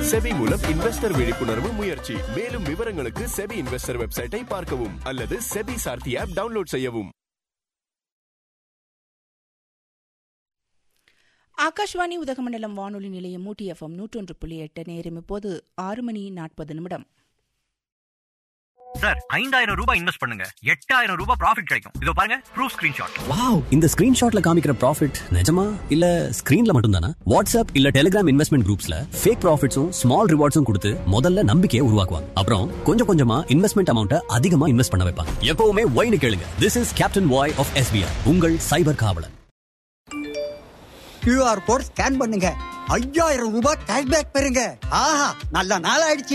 SEBI மூலம் investor விழிப்புணர்வு முயற்சி மேலும் விவரங்களுக்கு செபி இன்வெஸ்டர் வெப்சைட்டை பார்க்கவும் அல்லது செபி சார்த்தி ஆப் டவுன்லோட் செய்யவும் ஆகாஷ்வாணி உதகமண்டலம் வானொலி நிலையம் மூட்டி எஃப்எம் நூற்றொன்று புள்ளி எட்டு நேரம் இப்போது ஆறு மணி நாற்பது நிமிடம் சார் ஐந்தாயிரம் ரூபாய் இன்வெஸ்ட் பண்ணுங்க எட்டாயிரம் ரூபாய் ப்ராஃபிட் கிடைக்கும் இதோ பாருங்க ப்ரூஃப் ஸ்கிரீன்ஷாட் வாவ் இந்த ஸ்கிரீன்ஷாட்ல காமிக்கிற ப்ராஃபிட் நிஜமா இல்ல ஸ்கிரீன்ல மட்டும் தானா வாட்ஸ்அப் இல்ல டெலிகிராம் இன்வெஸ்ட்மெண்ட் குரூப்ஸ்ல ஃபேக் ப்ராஃபிட்ஸும் ஸ்மால் ரிவார்ட்ஸும் கொடுத்து முதல்ல நம்பிக்கையை உருவாக்குவாங்க அப்புறம் கொஞ்சம் கொஞ்சமா இன்வெஸ்ட்மெண்ட் அமௌண்ட்டை அதிகமா இன்வெஸ்ட் பண்ண வைப்பாங்க எப்பவுமே ஒய்னு கேளுங்க this is captain Y of SBI உங்கள் சைபர் காவலன் கியூஆர் கோட் ஸ்கேன் பண்ணுங்க ஐயாயிரம் ரூபாய் கேஷ்பேக் பெறுங்க ஆஹா நல்ல நாள் ஆயிடுச்சு